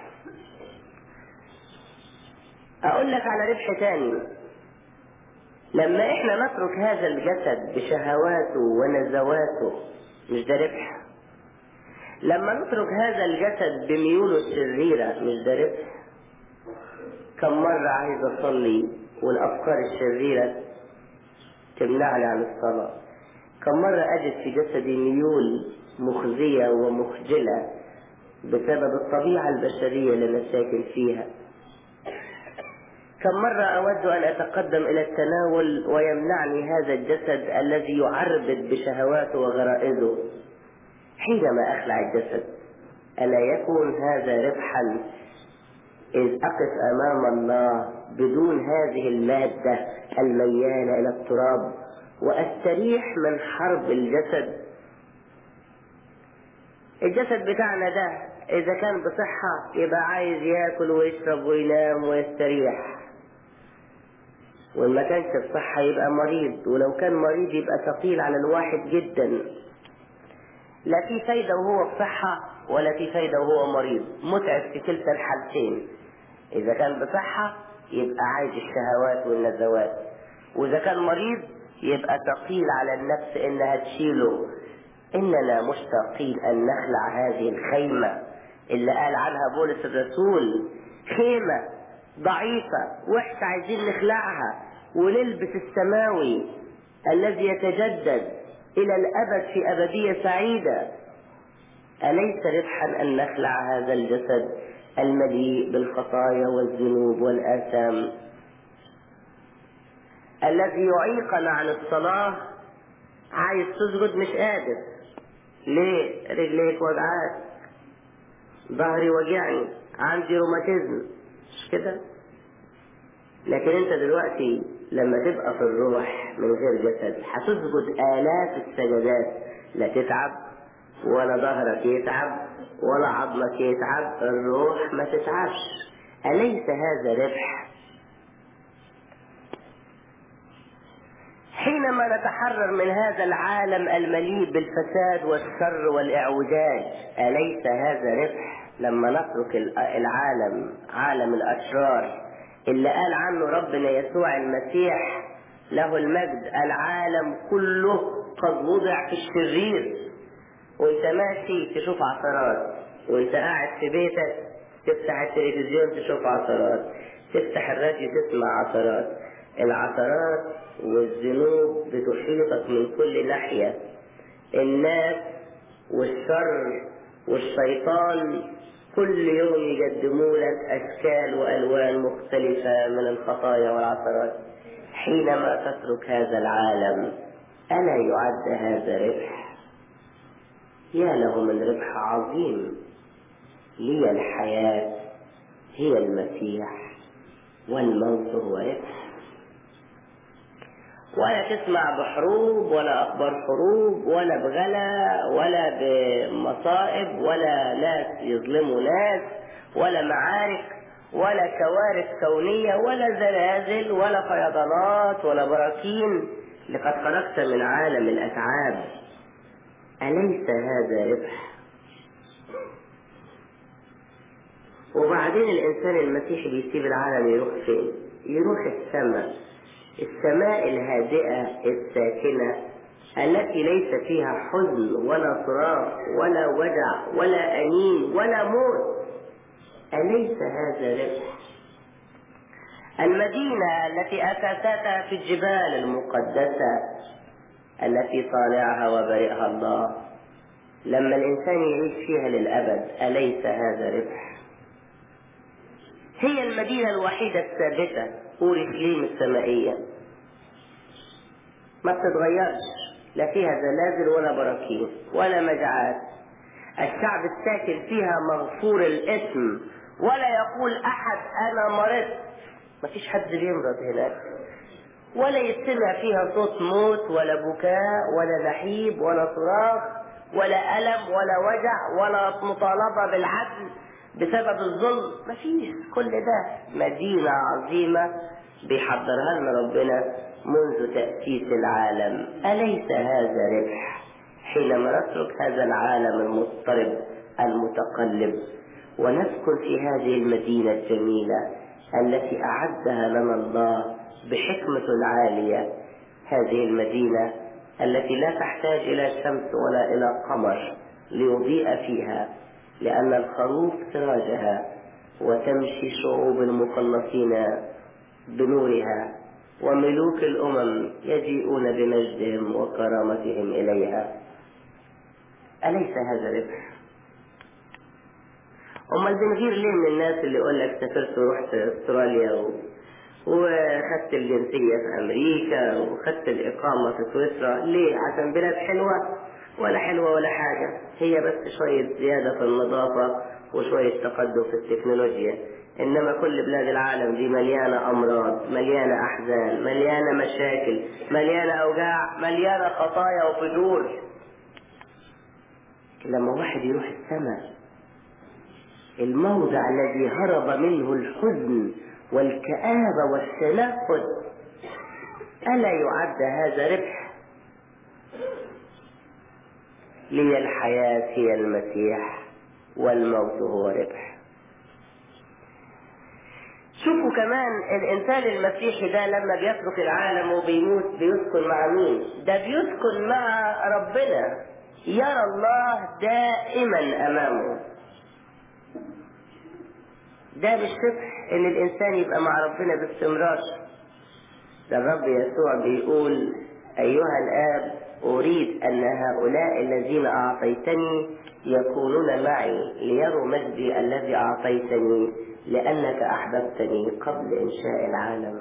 أقول لك على ربح تاني لما احنا نترك هذا الجسد بشهواته ونزواته مش ده ربح لما نترك هذا الجسد بميوله الشريرة مش ده ربح كم مرة عايز أصلي والأفكار الشريرة تمنعني عن الصلاة كم مرة أجد في جسدي ميول مخزية ومخجلة بسبب الطبيعة البشرية اللي أنا ساكن فيها كم مرة أود أن أتقدم إلى التناول ويمنعني هذا الجسد الذي يعربد بشهواته وغرائزه حينما أخلع الجسد ألا يكون هذا ربحا إذ أقف أمام الله بدون هذه المادة الميالة إلى التراب وأستريح من حرب الجسد الجسد بتاعنا ده إذا كان بصحة يبقى عايز ياكل ويشرب وينام ويستريح وإن ما كانش بصحة يبقى مريض ولو كان مريض يبقى ثقيل على الواحد جدا لا في فايدة وهو بصحة ولا في فايدة وهو مريض متعب في كلتا الحالتين إذا كان بصحة يبقى عايز الشهوات والنزوات وإذا كان مريض يبقى ثقيل على النفس إنها تشيله إننا مشتاقين أن نخلع هذه الخيمة اللي قال عنها بولس الرسول خيمة ضعيفة وحشة عايزين نخلعها ونلبس السماوي الذي يتجدد إلى الأبد في أبدية سعيدة أليس ربحا أن نخلع هذا الجسد المليء بالخطايا والذنوب والآثام الذي يعيقنا عن الصلاة عايز تسجد مش قادر ليه رجليك وجعات ظهري وجعني عندي روماتيزم مش كده لكن انت دلوقتي لما تبقى في الروح من غير جسد هتسجد آلاف السجدات لا تتعب ولا ظهرك يتعب ولا عظمك يتعب الروح ما تتعبش أليس هذا ربح حينما نتحرر من هذا العالم المليء بالفساد والشر والإعوجاج أليس هذا ربح لما نترك العالم عالم الأشرار اللي قال عنه ربنا يسوع المسيح له المجد العالم كله قد وضع في الشرير وانت ماشي تشوف عثرات وانت قاعد في بيتك تفتح التلفزيون تشوف عثرات تفتح الراديو تسمع عثرات العثرات والذنوب بتحيطك من كل ناحية الناس والشر والشيطان كل يوم يقدموا لك أشكال وألوان مختلفة من الخطايا والعثرات حينما تترك هذا العالم ألا يعد هذا ربح يا له من ربح عظيم لي الحياة هي المسيح والموت هو ربح ولا تسمع بحروب ولا أخبار حروب ولا بغلا ولا بمصائب ولا ناس يظلموا ناس ولا معارك ولا كوارث كونية ولا زلازل ولا فيضانات ولا براكين لقد خرجت من عالم الأتعاب أليس هذا ربح وبعدين الإنسان المسيحي بيسيب العالم يروح فين يروح السماء السماء الهادئة الساكنة التي ليس فيها حزن ولا صراخ ولا وجع ولا أنين ولا موت أليس هذا ربح المدينة التي أسستها في الجبال المقدسة التي صانعها وبرئها الله لما الإنسان يعيش فيها للأبد أليس هذا ربح هي المدينة الوحيدة الثابتة أورشليم السمائية ما بتتغيرش لا فيها زلازل ولا براكين ولا مجاعات الشعب الساكن فيها مغفور الاسم ولا يقول أحد أنا مرضت ما فيش حد بيمرض هناك ولا يستمع فيها صوت موت ولا بكاء ولا نحيب ولا صراخ ولا ألم ولا وجع ولا مطالبة بالعدل بسبب الظلم مفيش كل ده مدينة عظيمة بيحضرها لنا ربنا منذ تأسيس العالم أليس هذا ربح حينما نترك هذا العالم المضطرب المتقلب ونسكن في هذه المدينة الجميلة التي أعدها لنا الله بحكمة عالية هذه المدينة التي لا تحتاج إلى شمس ولا إلى قمر ليضيء فيها لأن الخروف سراجها وتمشي شعوب المخلصين بنورها وملوك الأمم يجيئون بمجدهم وكرامتهم إليها أليس هذا ربح؟ أمال بنغير ليه من الناس اللي يقول لك سافرت ورحت أستراليا و... وخدت الجنسية في أمريكا وخدت الإقامة في سويسرا ليه؟ عشان بلاد حلوة ولا حلوة ولا حاجة هي بس شوية زيادة في النظافة وشوية تقدم في التكنولوجيا إنما كل بلاد العالم دي مليانة أمراض مليانة أحزان مليانة مشاكل مليانة أوجاع مليانة خطايا وفجور لما واحد يروح السماء الموضع الذي هرب منه الحزن والكآبة والتنفس ألا يعد هذا ربح لي الحياة هي المسيح والموت هو ربح شوفوا كمان الإنسان المسيحي ده لما بيترك العالم وبيموت بيسكن مع مين ده بيسكن مع ربنا يرى الله دائما أمامه ده مش ربح ان الانسان يبقى مع ربنا باستمرار ده الرب يسوع بيقول ايها الاب اريد ان هؤلاء الذين اعطيتني يكونون معي ليروا مجدي الذي اعطيتني لانك احببتني قبل انشاء العالم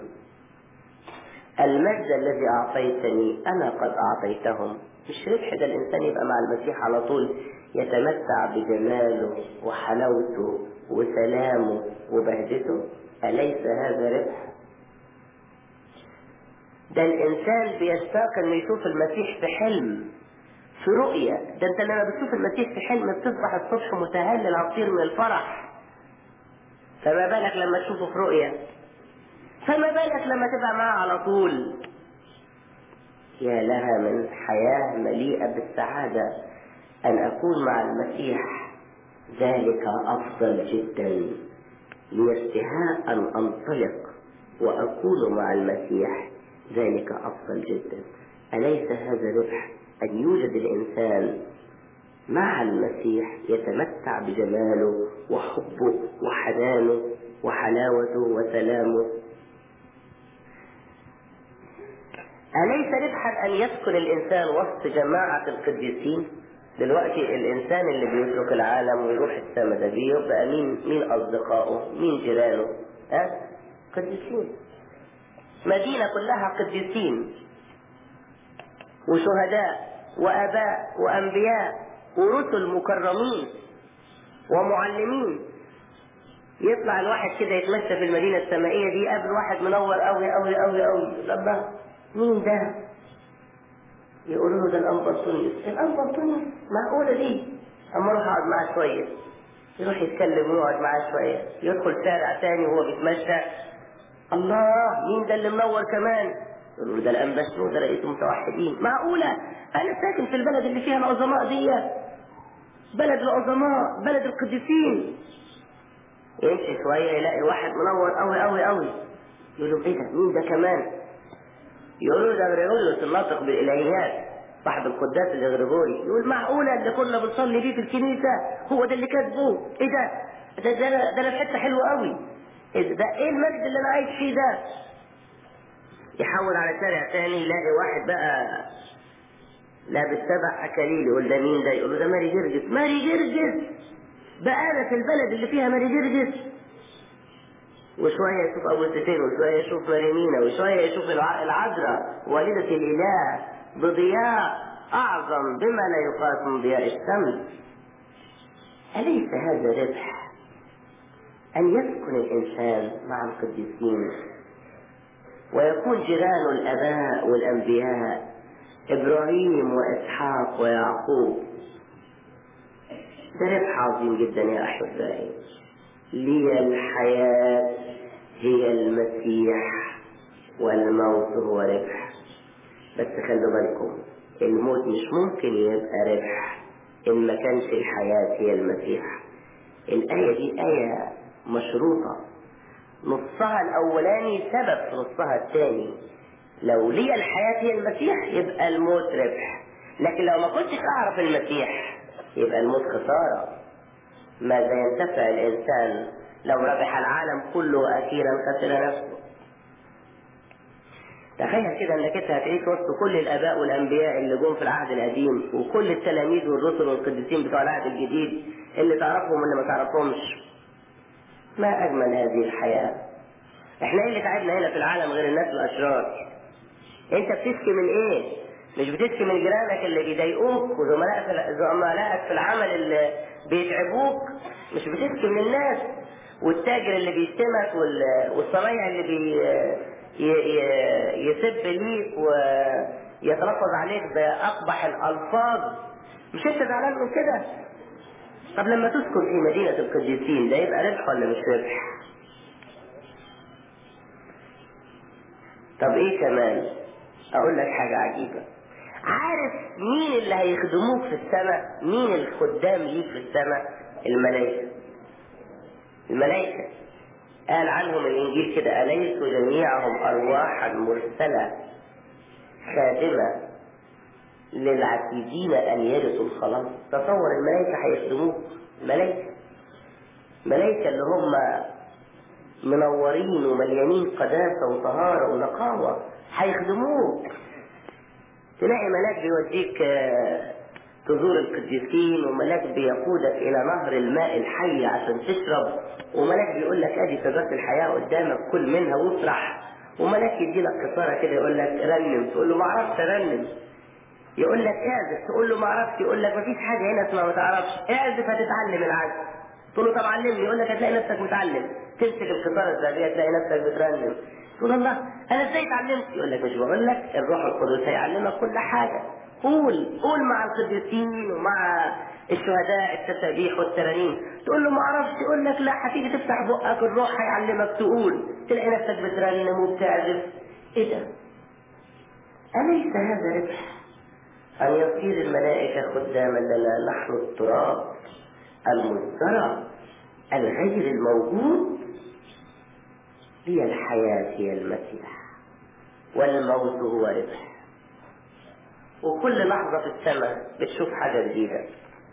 المجد الذي اعطيتني انا قد اعطيتهم مش ربح ده الانسان يبقى مع المسيح على طول يتمتع بجماله وحلاوته وسلامه وبهجته أليس هذا ربح؟ ده الإنسان بيشتاق إنه يشوف المسيح في حلم في رؤية ده أنت لما بتشوف المسيح في حلم بتصبح الصبح متهلل عطير من الفرح فما بالك لما تشوفه في رؤية فما بالك لما تبقى معاه على طول يا لها من حياة مليئة بالسعادة أن أكون مع المسيح ذلك أفضل جدا لاشتهاء أن أنطلق وأكون مع المسيح ذلك أفضل جدا أليس هذا ربح أن يوجد الإنسان مع المسيح يتمتع بجماله وحبه وحنانه وحلاوته وسلامه أليس ربحا أن يسكن الإنسان وسط جماعة القديسين دلوقتي الإنسان اللي بيترك العالم ويروح السما ده بيبقى مين مين أصدقائه مين جيرانه ها أه؟ قديسين مدينة كلها قديسين وشهداء وآباء وأنبياء ورسل مكرمين ومعلمين يطلع الواحد كده يتمشى في المدينة السمائية دي قبل واحد منور قوي قوي قوي قوي لما مين ده؟ يقولوا له ده الأنبا تونس الأنبا تونس معقولة دي أما أروح أقعد معاه شوية يروح يتكلم ويقعد معاه شوية يدخل شارع تاني وهو بيتمشى الله مين ده اللي منور كمان يقولوا له ده الأنبا شنو ده رئيس المتوحدين معقولة أنا ساكن في البلد اللي فيها العظماء دي بلد العظماء بلد القديسين يمشي شوية يلاقي واحد منور قوي قوي قوي يقول له ايه ده مين ده كمان يقولوا ده غريغوريوس الناطق بالالهيات صاحب القداس الغريغوري يقول معقولة اللي كنا بنصلي بيه في الكنيسة هو ده اللي كاتبه ايه ده ده ده انا ده انا في حتة حلوة قوي ايه ده, ده ايه المجد اللي انا عايش فيه ده يحول على شارع تاني يلاقي واحد بقى لابس سبع اكاليل يقول ده مين ده يقول له ده ماري جرجس ماري جرجس بقى انا في البلد اللي فيها ماري جرجس وشوية يشوف أبو سفين وشوية يشوف مريمينا وشوية يشوف العذراء والدة الإله بضياء أعظم بما لا يقاس من ضياء الشمس أليس هذا ربح أن يسكن الإنسان مع القديسين ويكون جيران الآباء والأنبياء إبراهيم وإسحاق ويعقوب ده ربح عظيم جدا يا أحبائي لي الحياة هي المسيح والموت هو ربح بس خلوا بالكم الموت مش ممكن يبقى ربح إن ما كانش الحياة هي المسيح الآية دي آية مشروطة نصها الأولاني سبب في نصها الثاني لو لي الحياة هي المسيح يبقى الموت ربح لكن لو ما كنتش أعرف المسيح يبقى الموت خسارة ماذا ينتفع الإنسان لو ربح العالم كله وأخيرا خسر نفسه تخيل كده انك انت هتعيش وسط كل الاباء والانبياء اللي جم في العهد القديم وكل التلاميذ والرسل والقديسين بتوع العهد الجديد اللي تعرفهم واللي ما تعرفهمش ما اجمل هذه الحياه احنا ايه اللي تعبنا هنا في العالم غير الناس الاشرار انت بتشكي من ايه مش بتشكي من جيرانك اللي بيضايقوك وزملائك زملائك في العمل اللي بيتعبوك مش بتشكي من الناس والتاجر اللي بيشتمك والصنايع اللي بي يسب ليك ويتلفظ عليك بأقبح الألفاظ مش انت زعلان من كده طب لما تسكن في مدينة القديسين ده يبقى ربح ولا مش ربح طب ايه كمان اقول لك حاجة عجيبة عارف مين اللي هيخدموك في السماء مين الخدام ليك في السماء الملائكة الملائكة قال عنهم الإنجيل كده أليسوا جميعهم أرواحا مرسلة خادمة للعتيدين أن يرثوا الخلاص تصور الملائكة هيخدموك الملائكة الملائكة اللي هم منورين ومليانين قداسة وطهارة ونقاوة هيخدموك تلاقي ملاك بيوديك تزور القديسين وملاك بيقودك إلى نهر الماء الحي عشان تشرب وملاك بيقول لك ادي شجرة الحياة قدامك كل منها وافرح وملاك يدي لك قصارة كده يقول لك رنم تقول له ما اعرفش ارنم يقول لك اعزف تقول له ما اعرفش يقول لك مفيش حاجة هنا اسمها ما تعرفش اعزف هتتعلم العزف تقول له طب علمني يقول لك هتلاقي نفسك متعلم تمسك القصارة الذهبية تلاقي نفسك بترنم تقول الله انا ازاي اتعلمت يقول لك مش بقول لك الروح القدس هيعلمك كل حاجة قول قول مع القديسين ومع الشهداء التسابيح والترانيم تقول له ما اعرفش يقول لك لا هتيجي تفتح بقك الروح هيعلمك تقول تلاقي نفسك بترنم وبتعزف ايه ده؟ أليس هذا ربح؟ أن يصير الملائكة خداما لنا نحن التراب المزدرع الغير الموجود هي الحياة هي المسيح والموت هو ربح وكل لحظة في السماء بتشوف حاجة جديدة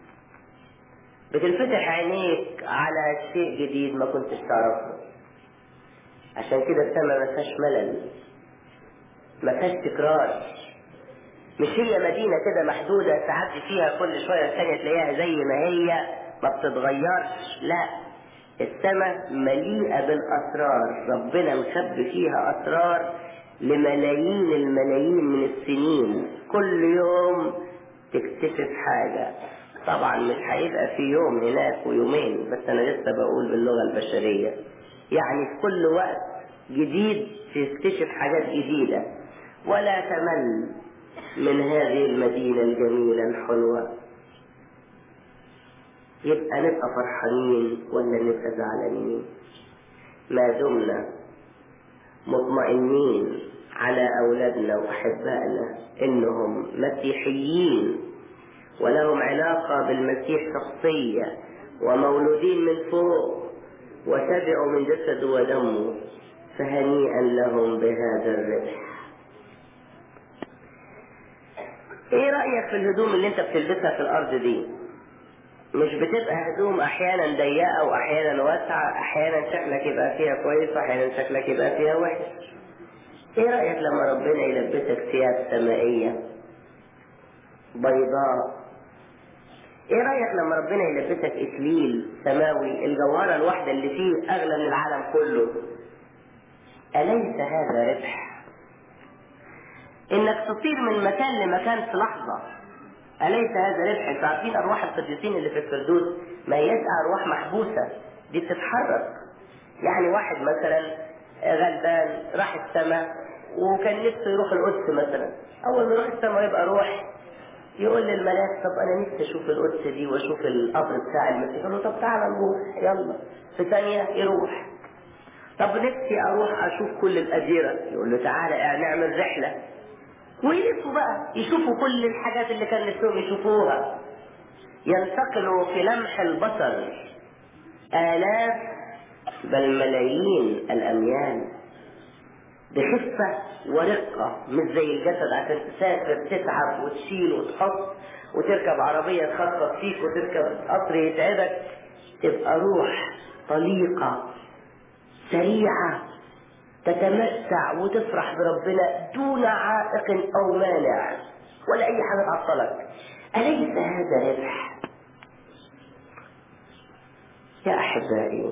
بتنفتح عينيك على شيء جديد ما كنتش تعرفه عشان كده السماء ما فيهاش ملل ما فيهاش تكرار مش هي مدينة كده محدودة تعدي فيها كل شوية ثانية تلاقيها زي ما هي ما بتتغيرش لا السماء مليئة بالأسرار ربنا مخبي فيها أسرار لملايين الملايين من السنين كل يوم تكتشف حاجة طبعا مش هيبقى في يوم هناك ويومين بس انا لسه بقول باللغة البشرية يعني في كل وقت جديد تكتشف حاجات جديدة ولا تمل من هذه المدينة الجميلة الحلوة يبقى نبقى فرحانين ولا نبقى زعلانين ما دمنا مطمئنين على أولادنا وأحبائنا إنهم مسيحيين ولهم علاقة بالمسيح شخصية ومولودين من فوق وتبعوا من جسده ودمه فهنيئا لهم بهذا الربح ايه رأيك في الهدوم اللي انت بتلبسها في الارض دي مش بتبقى هدوم احيانا ضيقة واحيانا واسعة احيانا شكلك يبقى فيها كويس واحيانا شكلك يبقى فيها وحش ايه رأيك لما ربنا يلبسك ثياب سمائية بيضاء ايه رأيك لما ربنا يلبسك اكليل سماوي الجوهرة الواحدة اللي فيه اغلى من العالم كله أليس هذا ربح انك تطير من مكان لمكان في لحظة أليس هذا ربح انتوا عارفين أرواح القديسين اللي في الفردوس ما هياش أرواح محبوسة دي بتتحرك يعني واحد مثلا غلبان راح السماء وكان نفسه يروح القدس مثلا أول ما يروح السماء يبقى روح يقول للملاك طب انا نفسي اشوف القدس دي واشوف القبر بتاع المسيح يقول له طب تعالى نروح يلا في ثانيه يروح طب نفسي اروح اشوف كل الاديره يقول له تعالى نعمل رحله ويلفوا بقى يشوفوا كل الحاجات اللي كان نفسهم يشوفوها ينتقلوا في لمح البصر آلاف بل ملايين الأميال بخفة ورقة مش زي الجسد عشان تسافر تتعب وتشيل وتحط وتركب عربية تخطط فيك وتركب قطر يتعبك تبقى روح طليقة سريعة تتمتع وتفرح بربنا دون عائق أو مانع ولا أي حاجة تعطلك أليس هذا ربح؟ يا أحبائي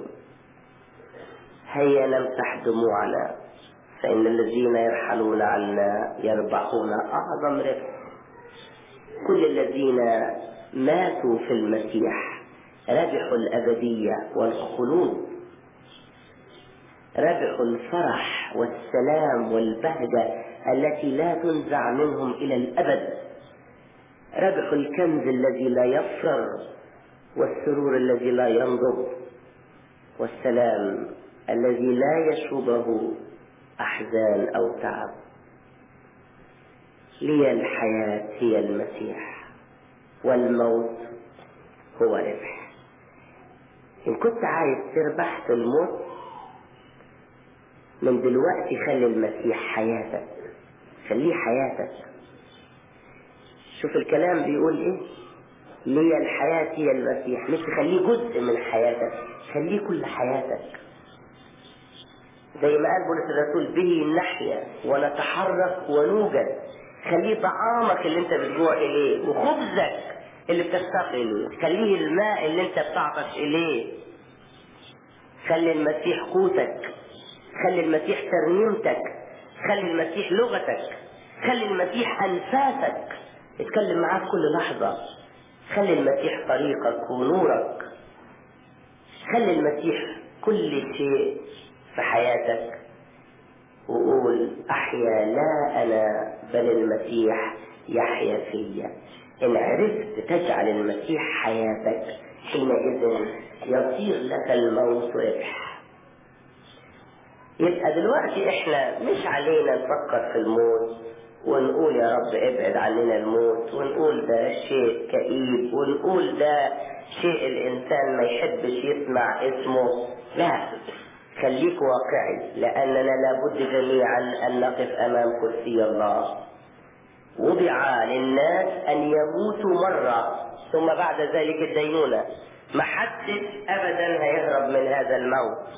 هيا نمسح دموعنا فإن الذين يرحلون عنا يربحون أعظم ربح كل الذين ماتوا في المسيح ربحوا الأبدية والخلود ربحوا الفرح والسلام والبهجة التي لا تنزع منهم إلى الأبد ربحوا الكنز الذي لا يفرغ والسرور الذي لا ينضب والسلام الذي لا يشوبه أحزان أو تعب لي الحياة هي المسيح والموت هو ربح إن كنت عايز تربح في الموت من دلوقتي خلي المسيح حياتك خليه حياتك شوف الكلام بيقول ايه لي الحياة هي المسيح مش تخليه جزء من حياتك خليه كل حياتك زي ما قال بولس الرسول به نحيا ونتحرك ونوجد خليه طعامك اللي انت بتجوع اليه وخبزك اللي بتشتاق اليه خليه الماء اللي انت بتعطش اليه خلي المسيح قوتك خلي المسيح ترنيمتك خلي المسيح لغتك خلي المسيح انفاسك اتكلم معاه في كل لحظة خلي المسيح طريقك ونورك خلي المسيح كل شيء في حياتك وقول أحيا لا أنا بل المسيح يحيا فيا إن عرفت تجعل المسيح حياتك حينئذ يصير لك الموت ربح يبقى دلوقتي احنا مش علينا نفكر في الموت ونقول يا رب ابعد عننا الموت ونقول ده شيء كئيب ونقول ده شيء الانسان ما يحبش يسمع اسمه لا خليك واقعي لاننا لابد جميعا ان نقف امام كرسي الله وضع للناس ان يموتوا مره ثم بعد ذلك الدينونه ما حدش ابدا هيهرب من هذا الموت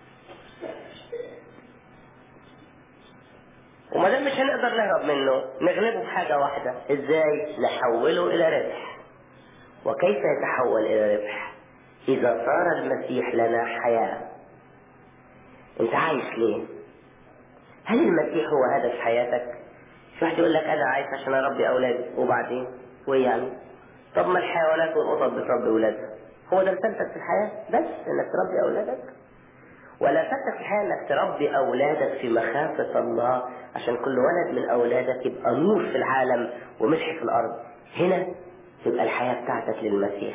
وما دام مش هنقدر نهرب منه نغلبه بحاجه واحده ازاي نحوله الى ربح وكيف يتحول الى ربح اذا صار المسيح لنا حياه انت عايش ليه هل المسيح هو هدف حياتك في واحد يقول لك انا عايش عشان اربي اولادي وبعدين وايه يعني طب ما الحيوانات والقطط بتربي اولادها هو ده رسالتك في الحياه بس انك تربي اولادك ولا رسالتك في الحياه انك تربي اولادك في مخافه الله عشان كل ولد من اولادك يبقى نور في العالم وملح في الارض هنا تبقى الحياه بتاعتك للمسيح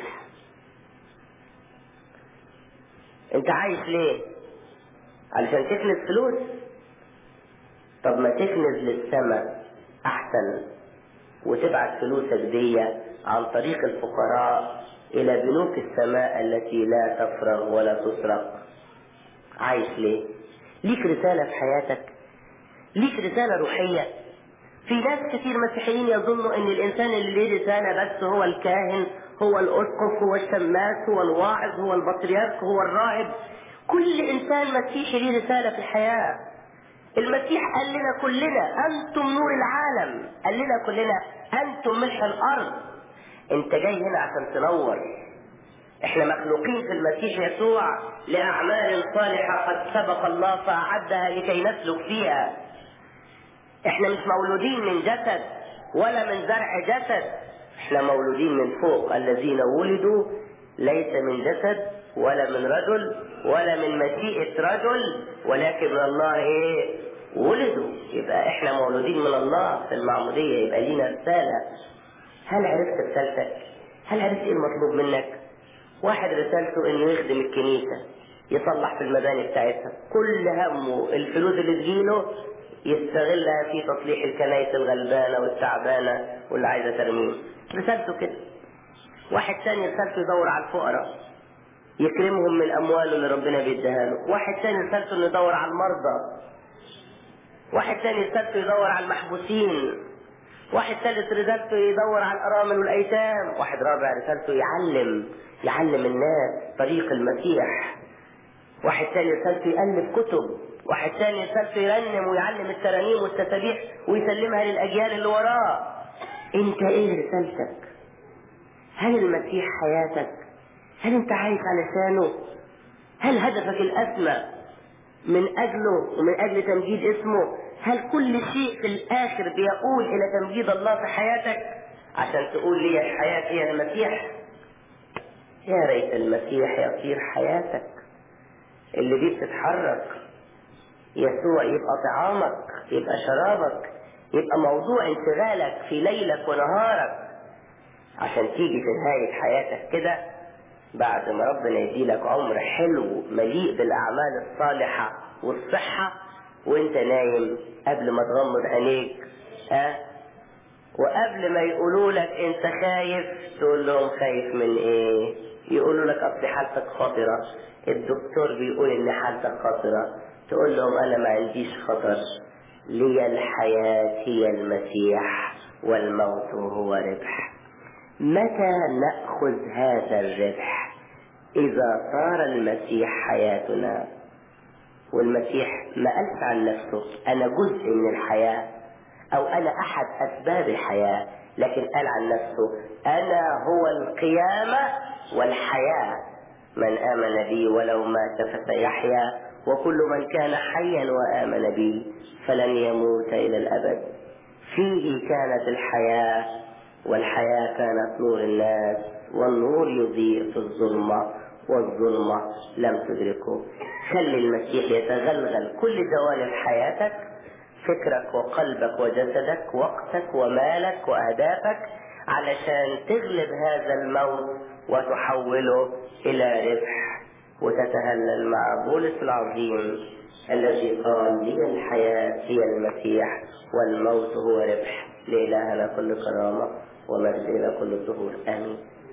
انت عايش ليه علشان تكنز فلوس طب ما تكنز للسماء احسن وتبعت فلوسك دي عن طريق الفقراء الى بنوك السماء التي لا تفرغ ولا تسرق عايش ليه ليك رسالة في حياتك ليك رسالة روحية في ناس كتير مسيحيين يظنوا ان الانسان اللي ليه رسالة بس هو الكاهن هو الاسقف هو الشماس هو الواعظ هو البطريرك هو الراهب كل انسان مسيحي ليه رسالة في الحياة المسيح قال لنا كلنا انتم نور العالم قال لنا كلنا انتم ملح الارض انت جاي هنا عشان تنور احنا مخلوقين في المسيح يسوع لاعمال صالحه قد سبق الله فاعدها لكي نسلك فيها احنا مش مولودين من جسد ولا من زرع جسد احنا مولودين من فوق الذين ولدوا ليس من جسد ولا من رجل ولا من مشيئة رجل ولكن من الله ايه ولدوا يبقى احنا مولودين من الله في المعمودية يبقى لينا رسالة هل عرفت رسالتك هل عرفت ايه المطلوب منك واحد رسالته انه يخدم الكنيسة يصلح في المباني بتاعتها كل همه الفلوس اللي تجيله يستغلها في تصليح الكنائس الغلبانة والتعبانة واللي عايزة ترميم رسالته كده واحد تاني رسالته يدور على الفقراء يكرمهم من امواله اللي ربنا بيديها له واحد تاني رسالته انه يدور على المرضى واحد تاني رسالته يدور على المحبوسين واحد ثالث رسالته يدور على الارامل والايتام واحد رابع رسالته يعلم يعلم الناس طريق المسيح واحد تاني رسالته يألف كتب واحد تاني رسالته يرنم ويعلم الترانيم والتسابيح ويسلمها للأجيال اللي وراه انت ايه رسالتك هل المسيح حياتك هل انت عايش علشانه هل هدفك الأسمى من أجله ومن أجل تمجيد اسمه هل كل شيء في الآخر بيقول إلى تمجيد الله في حياتك عشان تقول لي الحياة هي المسيح يا ريت المسيح يصير حياتك اللي دي بتتحرك يسوع يبقى طعامك يبقى شرابك يبقى موضوع انشغالك في ليلك ونهارك عشان تيجي في نهاية حياتك كده بعد ما ربنا يديلك عمر حلو مليء بالأعمال الصالحة والصحة وانت نايم قبل ما تغمض عينيك ها أه؟ وقبل ما يقولوا لك انت خايف تقول لهم خايف من ايه يقولوا لك اصل حالتك خطرة الدكتور بيقول ان حالتك خطرة تقول لهم انا ما عنديش خطر لي الحياة هي المسيح والموت هو ربح متى نأخذ هذا الربح إذا صار المسيح حياتنا والمسيح ما قالش عن نفسه أنا جزء من الحياة أو أنا أحد أسباب الحياة لكن قال عن نفسه أنا هو القيامة والحياة من آمن بي ولو مات فسيحيا وكل من كان حيا وآمن بي فلن يموت إلى الأبد فيه كانت الحياة والحياة كانت نور الناس والنور يضيء في الظلمة والظلمة لم تدركه خلي المسيح يتغلغل كل جوانب حياتك فكرك وقلبك وجسدك وقتك ومالك وأهدافك علشان تغلب هذا الموت وتحوله إلى ربح وتتهلل مع بولس العظيم الذي قال لي الحياة هي المسيح والموت هو ربح لإلهنا كل كرامة ومجد إلى كل الظهور آمين